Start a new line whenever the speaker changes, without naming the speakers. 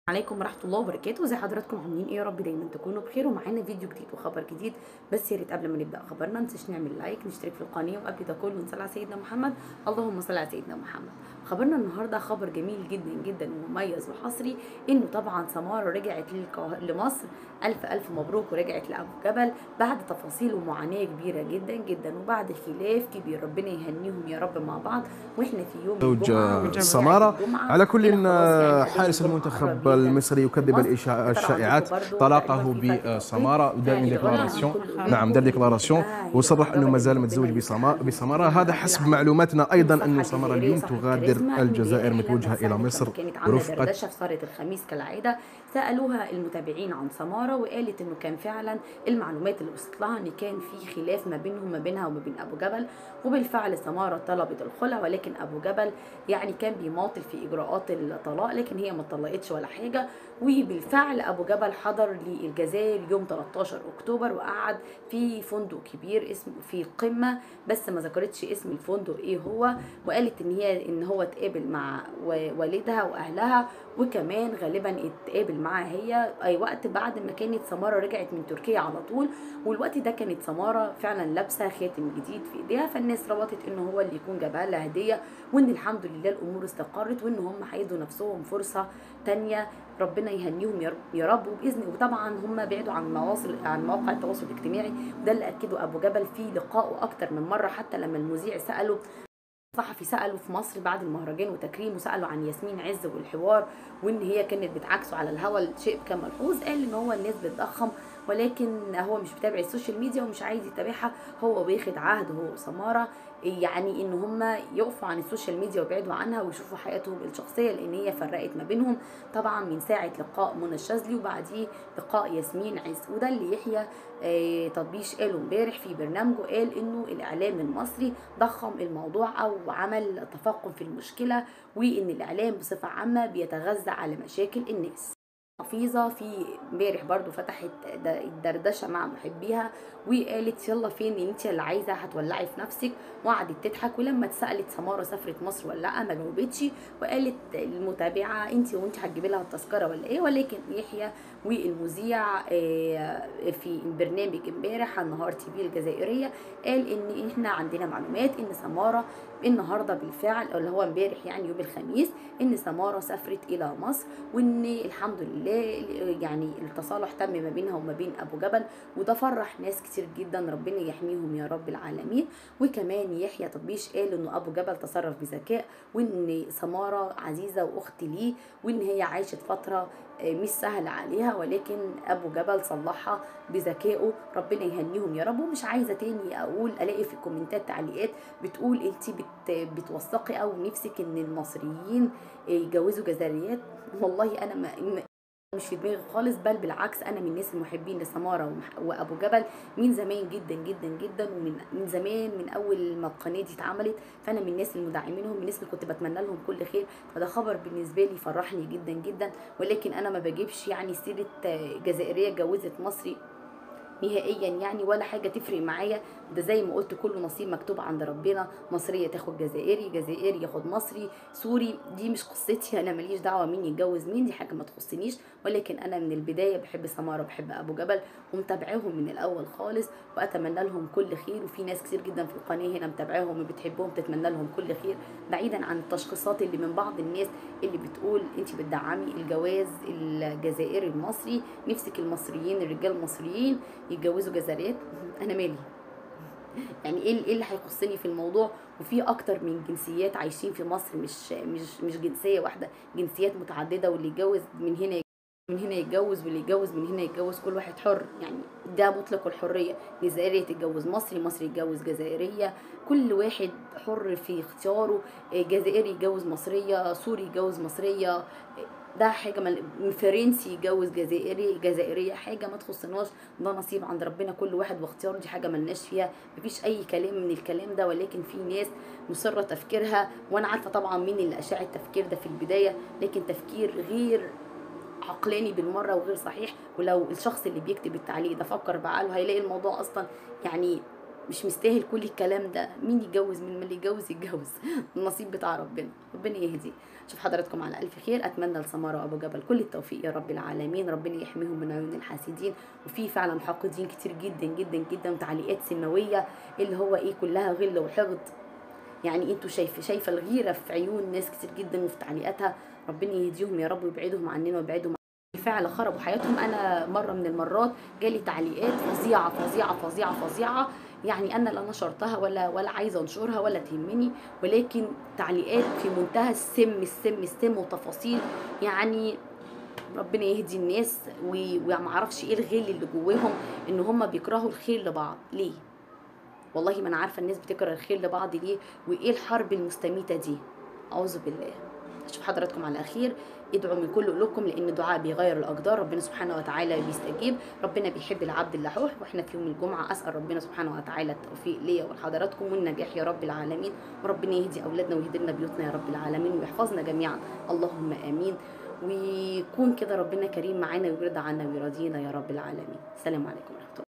عليكم ورحمة الله وبركاته زي حضراتكم عاملين ايه يا رب دايما تكونوا بخير ومعانا فيديو جديد وخبر جديد بس يا ريت قبل ما نبدا خبرنا ننساش نعمل لايك نشترك في القناه وقبل ده كله نصلي على سيدنا محمد اللهم صل على سيدنا محمد خبرنا النهارده خبر جميل جدا جدا ومميز وحصري انه طبعا سماره رجعت للقاه- لمصر الف الف مبروك ورجعت لابو جبل بعد تفاصيل ومعاناه كبيره جدا جدا وبعد خلاف كبير ربنا يهنيهم يا رب مع بعض واحنا في يوم
زوج
الجمعة وجمعة
سمارة
الجمعة.
على كل
هنا خلاص يعني
حارس
الجمعة
المنتخب
قرب جداً.
المصري يكذب
مصر.
الإشاع-
طبعاً
الشائعات
برضو
طلاقه
تقريباً في
بسمارة
فترة
ودار
توقيت.
ديكلاراسيون
كل-
نعم دار ديكلاراسيون
آه،
وصرح
يبقى
أنه
ربنا
ما زال
يرزقنا
متزوج
إياك.
بسما- بسمارة هذا حسب معلوماتنا أيضا أنه
الصفحة
سمارة
الجزائرية
اليوم
صفحة
تغادر
كاريزما
الجزائر
امبارح
متوجهة
لما
إلى
سألت
مصر
لما كانت عاملة
برفقة
دردشة في صالة الخميس كالعادة سألوها المتابعين عن سمارة وقالت إنه كان فعلا المعلومات اللي وصلت لها إن كان في خلاف ما بينهم ما بينها وما بين أبو جبل وبالفعل سمارة طلبت الخلع ولكن أبو جبل يعني كان بيماطل في إجراءات الطلاق لكن هي ما اتطلقتش ولا حاجة وبالفعل أبو جبل حضر للجزائر يوم 13 أكتوبر وقعد في فندق كبير اسمه في قمة بس ما ذكرتش اسم الفندق ايه هو وقالت ان هي ان هو اتقابل مع و- والدها واهلها وكمان غالبا اتقابل معاها هي اي وقت بعد ما كانت سماره رجعت من تركيا على طول والوقت ده كانت سماره فعلا لابسه خاتم جديد في ايديها فالناس ربطت ان هو اللي يكون جابها لها هديه وان الحمد لله الامور استقرت وان هم هيدوا نفسهم فرصه تانية ربنا يهنيهم يا رب يا رب وباذن وطبعا هم بعدوا عن مواصل عن مواقع التواصل الاجتماعي وده اللي اكده ابو جبل في لقائه اكتر من مره حتى لما المذيع ساله صحفي سأله في مصر بعد المهرجان وتكريمه سأله عن ياسمين عز والحوار وان هي كانت بتعاكسه على الهوا الشيء كان ملحوظ قال ان هو الناس بتضخم ولكن هو مش بيتابع السوشيال ميديا ومش عايز يتابعها هو بياخد عهد هو وسماره يعني ان هم يقفوا عن السوشيال ميديا ويبعدوا عنها ويشوفوا حياتهم الشخصيه لان هي فرقت ما بينهم طبعا من ساعه لقاء منى الشاذلي وبعديه لقاء ياسمين عز وده اللي يحيى آه، تطبيش قاله امبارح في برنامجه قال انه الاعلام المصري ضخم الموضوع او عمل تفاقم في المشكله وان الاعلام بصفه عامه بيتغذى على مشاكل الناس حفيظه في امبارح برضو فتحت د- الدردشه مع محبيها وقالت يلا فين انت اللي عايزه هتولعي في نفسك وقعدت تضحك ولما اتسالت سماره سافرت مصر ولا لا ما جاوبتش وقالت المتابعه انت وانت هتجيبي لها التذكره ولا ايه ولكن يحيى والمذيع آه، في برنامج امبارح على النهار تي في الجزائريه قال ان احنا عندنا معلومات ان سماره النهارده بالفعل اللي هو امبارح يعني يوم الخميس ان سماره سافرت الى مصر وان الحمد لله يعني التصالح تم ما بينها وما بين ابو جبل وده فرح ناس كتير جدا ربنا يحميهم يا رب العالمين وكمان يحيى طبيش قال انه ابو جبل تصرف بذكاء وان سماره عزيزه واخت ليه وان هي عاشت فتره آه، مش سهل عليها ولكن ابو جبل صلحها بذكائه ربنا يهنيهم يا رب ومش عايزه تاني اقول الاقي في الكومنتات تعليقات بتقول انت بت بتوثقي او نفسك ان المصريين يتجوزوا جزائريات والله انا ما ما- مش في دماغي خالص بل بالعكس انا من الناس المحبين لسماره ومح- وابو جبل من زمان جدا جدا جدا ومن من زمان من اول ما القناه دي اتعملت فانا من الناس المدعمينهم من الناس اللي كنت بتمنى لهم كل خير فده خبر بالنسبه لي فرحني جدا جدا ولكن انا ما بجيبش يعني سيره آه، جزائريه اتجوزت مصري نهائيا يعني ولا حاجه تفرق معايا ده زي ما قلت كله نصيب مكتوب عند ربنا مصريه تاخد جزائري جزائري ياخد مصري سوري دي مش قصتي انا ماليش دعوه مين يتجوز مين دي حاجه ما تخصنيش ولكن انا من البدايه بحب سماره وبحب ابو جبل ومتابعاهم من الاول خالص واتمنى لهم كل خير وفي ناس كتير جدا في القناه هنا متابعاهم وبتحبهم تتمنى لهم كل خير بعيدا عن التشخيصات اللي من بعض الناس اللي بتقول انت بتدعمي الجواز الجزائري المصري نفسك المصريين الرجال المصريين يتجوزوا جزائريات انا مالي يعني ايه ايه اللي هيخصني في الموضوع وفي اكتر من جنسيات عايشين في مصر مش مش مش جنسيه واحده جنسيات متعدده واللي يتجوز من هنا من هنا يتجوز واللي يتجوز من هنا يتجوز كل واحد حر يعني ده مطلق الحريه جزائري تتجوز مصري مصري يتجوز جزائريه كل واحد حر في اختياره إيه، جزائري يتجوز مصريه سوري يتجوز مصريه إيه، ده حاجه مل... فرنسي يتجوز جزائري جزائريه حاجه ما تخصناش ده نصيب عند ربنا كل واحد واختيار دي حاجه ملناش فيها مفيش اي كلام من الكلام ده ولكن في ناس مصره تفكيرها وانا عارفه طبعا مين اللي اشاع التفكير ده في البدايه لكن تفكير غير عقلاني بالمره وغير صحيح ولو الشخص اللي بيكتب التعليق ده فكر بعقله هيلاقي الموضوع اصلا يعني مش مستاهل كل الكلام ده مين يتجوز من اللي يتجوز يتجوز النصيب بتاع ربنا ربنا يهدي اشوف حضراتكم على الف خير اتمنى لسماره وابو جبل كل التوفيق يا رب العالمين ربنا يحميهم من عيون الحاسدين وفي فعلا حاقدين كتير جدا جدا جدا وتعليقات سماويه اللي هو ايه كلها غل وحقد يعني انتوا شايفه شايفه الغيره في عيون ناس كتير جدا وفي تعليقاتها ربنا يهديهم يا رب ويبعدهم عننا ويبعدهم بالفعل خربوا حياتهم انا مره من المرات جالي تعليقات فظيعه فظيعه فظيعه فظيعه يعني انا لا نشرتها ولا ولا عايزه انشرها ولا تهمني ولكن تعليقات في منتهى السم السم السم وتفاصيل يعني ربنا يهدي الناس و- وما اعرفش ايه الغل اللي جواهم ان هم بيكرهوا الخير لبعض ليه والله ما انا عارفه الناس بتكره الخير لبعض ليه وايه الحرب المستميته دي اعوذ بالله اشوف حضراتكم على خير ادعوا من كل قلوبكم لان الدعاء بيغير الاقدار ربنا سبحانه وتعالى بيستجيب ربنا بيحب العبد اللحوح واحنا في يوم الجمعه اسال ربنا سبحانه وتعالى التوفيق ليا ولحضراتكم والنجاح يا رب العالمين وربنا يهدي اولادنا ويهدي لنا بيوتنا يا رب العالمين ويحفظنا جميعا اللهم امين ويكون كده ربنا كريم معانا ويرضى عنا ويرضينا يا رب العالمين السلام عليكم ورحمه الله